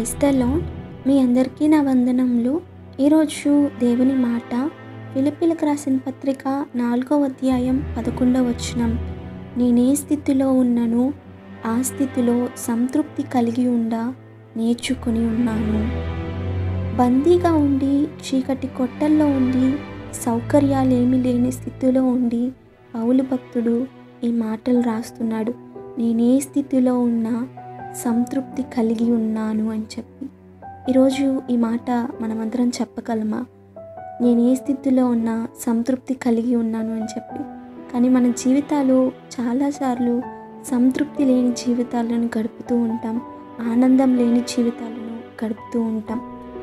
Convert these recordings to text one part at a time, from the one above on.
క్రైస్తలో మీ అందరికీ నా వందనములు ఈరోజు దేవుని మాట ఫిలిపిలకు రాసిన పత్రిక నాలుగో అధ్యాయం పదకొండవ వచనం నేనే స్థితిలో ఉన్నను ఆ స్థితిలో సంతృప్తి కలిగి ఉండ నేర్చుకొని ఉన్నాను బందీగా ఉండి చీకటి కొట్టల్లో ఉండి సౌకర్యాలేమీ లేని స్థితిలో ఉండి పౌలు భక్తుడు ఈ మాటలు రాస్తున్నాడు నేనే స్థితిలో ఉన్నా సంతృప్తి కలిగి ఉన్నాను అని చెప్పి ఈరోజు ఈ మాట మనమందరం చెప్పగలమా నేను ఏ స్థితిలో ఉన్నా సంతృప్తి కలిగి ఉన్నాను అని చెప్పి కానీ మన జీవితాలు చాలాసార్లు సంతృప్తి లేని జీవితాలను గడుపుతూ ఉంటాం ఆనందం లేని జీవితాలను గడుపుతూ ఉంటాం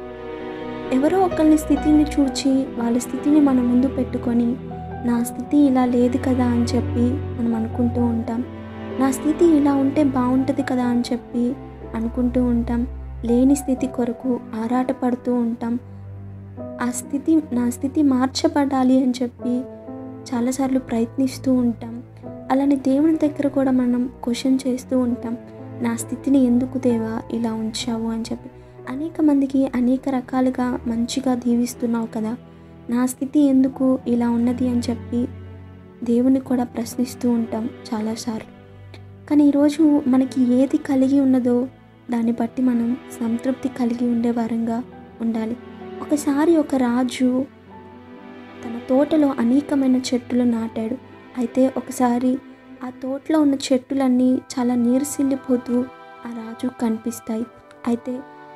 ఎవరో ఒకరిని స్థితిని చూచి వాళ్ళ స్థితిని మన ముందు పెట్టుకొని నా స్థితి ఇలా లేదు కదా అని చెప్పి మనం అనుకుంటూ ఉంటాం నా స్థితి ఇలా ఉంటే బాగుంటుంది కదా అని చెప్పి అనుకుంటూ ఉంటాం లేని స్థితి కొరకు ఆరాటపడుతూ ఉంటాం ఆ స్థితి నా స్థితి మార్చబడాలి అని చెప్పి చాలాసార్లు ప్రయత్నిస్తూ ఉంటాం అలానే దేవుని దగ్గర కూడా మనం క్వశ్చన్ చేస్తూ ఉంటాం నా స్థితిని ఎందుకు దేవా ఇలా ఉంచావు అని చెప్పి అనేక మందికి అనేక రకాలుగా మంచిగా దీవిస్తున్నావు కదా నా స్థితి ఎందుకు ఇలా ఉన్నది అని చెప్పి దేవుని కూడా ప్రశ్నిస్తూ ఉంటాం చాలాసార్లు కానీ ఈరోజు మనకి ఏది కలిగి ఉన్నదో దాన్ని బట్టి మనం సంతృప్తి కలిగి ఉండే వారంగా ఉండాలి ఒకసారి ఒక రాజు తన తోటలో అనేకమైన చెట్లు నాటాడు అయితే ఒకసారి ఆ తోటలో ఉన్న చెట్టులన్నీ చాలా నీరసిల్లిపోతూ ఆ రాజు కనిపిస్తాయి అయితే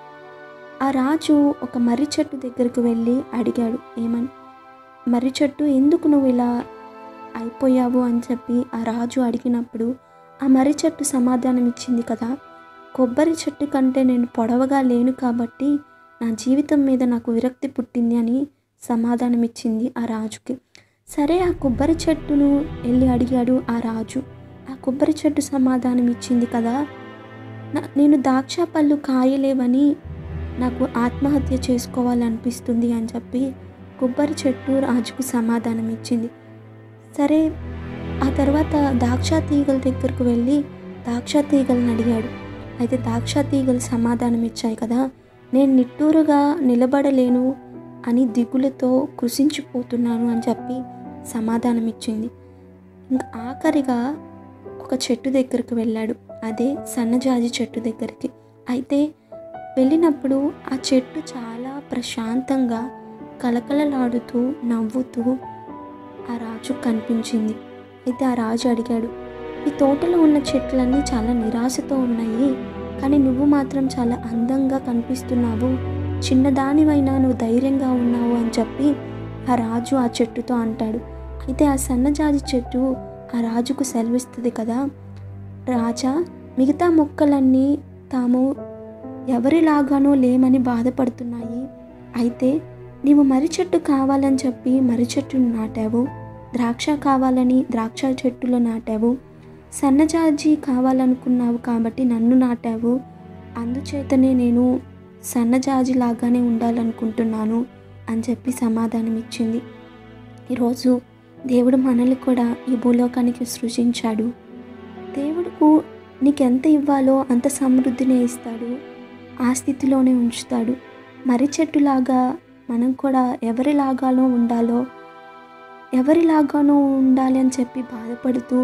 ఆ రాజు ఒక మర్రి చెట్టు దగ్గరికి వెళ్ళి అడిగాడు ఏమని మర్రి చెట్టు ఎందుకు నువ్వు ఇలా అయిపోయావు అని చెప్పి ఆ రాజు అడిగినప్పుడు ఆ మర్రి చెట్టు సమాధానం ఇచ్చింది కదా కొబ్బరి చెట్టు కంటే నేను పొడవగా లేను కాబట్టి నా జీవితం మీద నాకు విరక్తి పుట్టింది అని సమాధానం ఇచ్చింది ఆ రాజుకి సరే ఆ కొబ్బరి చెట్టును వెళ్ళి అడిగాడు ఆ రాజు ఆ కొబ్బరి చెట్టు సమాధానం ఇచ్చింది కదా నా- నేను ద్రాక్ష పళ్ళు కాయలేవని నాకు ఆత్మహత్య చేసుకోవాలనిపిస్తుంది అని చెప్పి కొబ్బరి చెట్టు రాజుకు సమాధానం ఇచ్చింది సరే ఆ తర్వాత ద్రాక్ష తీగల దగ్గరకు వెళ్ళి ద్రాక్ష తీగలను అడిగాడు అయితే ద్రాక్ష తీగలు సమాధానం ఇచ్చాయి కదా నేను నిట్టూరుగా నిలబడలేను అని దిగులతో కృషించిపోతున్నాను అని చెప్పి సమాధానం ఇచ్చింది ఇంకా ఆఖరిగా ఒక చెట్టు దగ్గరికి వెళ్ళాడు అదే సన్నజాజి చెట్టు దగ్గరికి అయితే వెళ్ళినప్పుడు ఆ చెట్టు చాలా ప్రశాంతంగా కలకలలాడుతూ నవ్వుతూ ఆ రాజు కనిపించింది అయితే ఆ రాజు అడిగాడు ఈ తోటలో ఉన్న చెట్లన్నీ చాలా నిరాశతో ఉన్నాయి కానీ నువ్వు మాత్రం చాలా అందంగా కనిపిస్తున్నావు చిన్నదానివైనా నువ్వు ధైర్యంగా ఉన్నావు అని చెప్పి ఆ రాజు ఆ చెట్టుతో అంటాడు అయితే ఆ సన్నజాజి చెట్టు ఆ రాజుకు సెలవిస్తుంది కదా రాజా మిగతా మొక్కలన్నీ తాము ఎవరిలాగానో లేమని బాధపడుతున్నాయి అయితే నీవు మర్రి చెట్టు కావాలని చెప్పి మర్రి చెట్టును నాటావు ద్రాక్ష కావాలని ద్రాక్ష చెట్టులో నాటావు సన్నజాజి కావాలనుకున్నావు కాబట్టి నన్ను నాటావు అందుచేతనే నేను సన్నజాజి లాగానే ఉండాలనుకుంటున్నాను అని చెప్పి సమాధానం ఇచ్చింది ఈరోజు దేవుడు మనల్ని కూడా ఈ భూలోకానికి సృజించాడు దేవుడుకు నీకెంత ఇవ్వాలో అంత సమృద్ధిని ఇస్తాడు ఆ స్థితిలోనే ఉంచుతాడు మర్రి చెట్టులాగా మనం కూడా ఎవరిలాగానో ఉండాలో ఎవరిలాగానో ఉండాలి అని చెప్పి బాధపడుతూ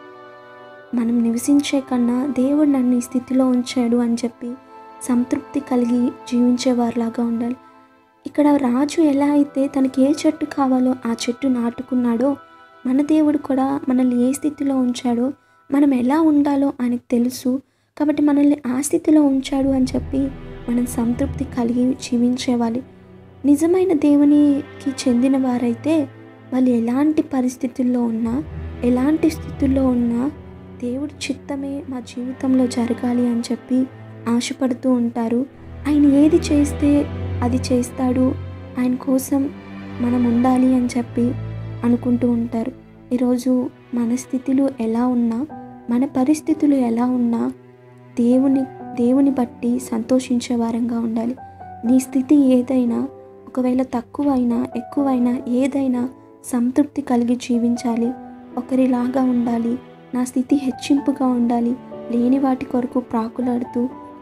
మనం నివసించే కన్నా దేవుడు నన్ను ఈ స్థితిలో ఉంచాడు అని చెప్పి సంతృప్తి కలిగి జీవించేవారిలాగా ఉండాలి ఇక్కడ రాజు ఎలా అయితే తనకి ఏ చెట్టు కావాలో ఆ చెట్టు నాటుకున్నాడో మన దేవుడు కూడా మనల్ని ఏ స్థితిలో ఉంచాడో మనం ఎలా ఉండాలో ఆయనకు తెలుసు కాబట్టి మనల్ని ఆ స్థితిలో ఉంచాడు అని చెప్పి మనం సంతృప్తి కలిగి జీవించేవాలి నిజమైన దేవునికి చెందిన వారైతే వాళ్ళు ఎలాంటి పరిస్థితుల్లో ఉన్నా ఎలాంటి స్థితుల్లో ఉన్నా దేవుడి చిత్తమే మా జీవితంలో జరగాలి అని చెప్పి ఆశపడుతూ ఉంటారు ఆయన ఏది చేస్తే అది చేస్తాడు ఆయన కోసం మనం ఉండాలి అని చెప్పి అనుకుంటూ ఉంటారు ఈరోజు మన స్థితులు ఎలా ఉన్నా మన పరిస్థితులు ఎలా ఉన్నా దేవుని దేవుని బట్టి సంతోషించే వారంగా ఉండాలి నీ స్థితి ఏదైనా ఒకవేళ తక్కువైనా ఎక్కువైనా ఏదైనా సంతృప్తి కలిగి జీవించాలి ఒకరిలాగా ఉండాలి నా స్థితి హెచ్చింపుగా ఉండాలి లేని వాటి కొరకు ప్రాకులాడుతూ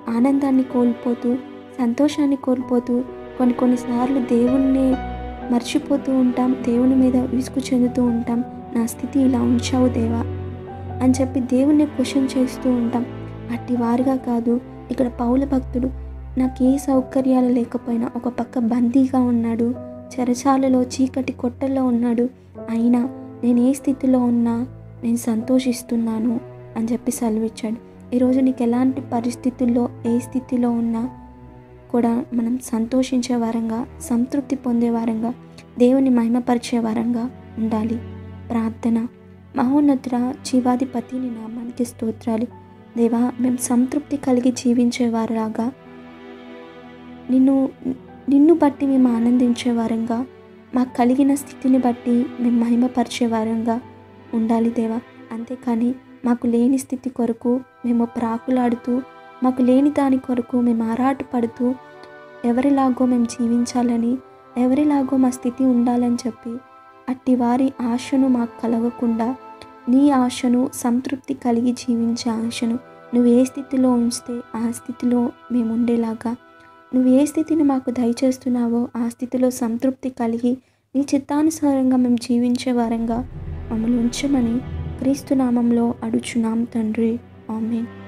ఆనందాన్ని కోల్పోతూ సంతోషాన్ని కోల్పోతూ కొన్ని కొన్నిసార్లు దేవుణ్ణి మర్చిపోతూ ఉంటాం దేవుని మీద విసుగు చెందుతూ ఉంటాం నా స్థితి ఇలా ఉంచావు దేవా అని చెప్పి దేవుణ్ణి క్వశ్చన్ చేస్తూ ఉంటాం అట్టి వారిగా కాదు ఇక్కడ పౌల భక్తుడు నాకు ఏ సౌకర్యాలు లేకపోయినా ఒక పక్క బందీగా ఉన్నాడు చెరసాలలో చీకటి కొట్టల్లో ఉన్నాడు అయినా నేను ఏ స్థితిలో ఉన్నా నేను సంతోషిస్తున్నాను అని చెప్పి సెలవిచ్చాడు ఈరోజు నీకు ఎలాంటి పరిస్థితుల్లో ఏ స్థితిలో ఉన్నా కూడా మనం సంతోషించే వారంగా సంతృప్తి పొందే వారంగా దేవుని మహిమపరిచే వారంగా ఉండాలి ప్రార్థన మహోన్నతుల జీవాధిపతి నీ నామానికి స్తోత్రాలు దేవా మేము సంతృప్తి కలిగి జీవించే వారిలాగా నిన్ను నిన్ను బట్టి మేము ఆనందించే వారంగా మాకు కలిగిన స్థితిని బట్టి మేము మహిమపరిచే వారంగా ఉండాలి దేవా అంతేకాని మాకు లేని స్థితి కొరకు మేము ప్రాకులాడుతూ మాకు లేని దాని కొరకు మేము ఆరాటపడుతూ ఎవరిలాగో మేము జీవించాలని ఎవరిలాగో మా స్థితి ఉండాలని చెప్పి అట్టి వారి ఆశను మాకు కలగకుండా నీ ఆశను సంతృప్తి కలిగి జీవించే ఆశను నువ్వు ఏ స్థితిలో ఉంచితే ఆ స్థితిలో మేము ఉండేలాగా నువ్వు ఏ స్థితిని మాకు దయచేస్తున్నావో ఆ స్థితిలో సంతృప్తి కలిగి నీ చిత్తానుసారంగా మేము జీవించే వారంగా మమ్మల్ని ఉంచమని క్రీస్తు నామంలో అడుచున్నాం తండ్రి ఆమెన్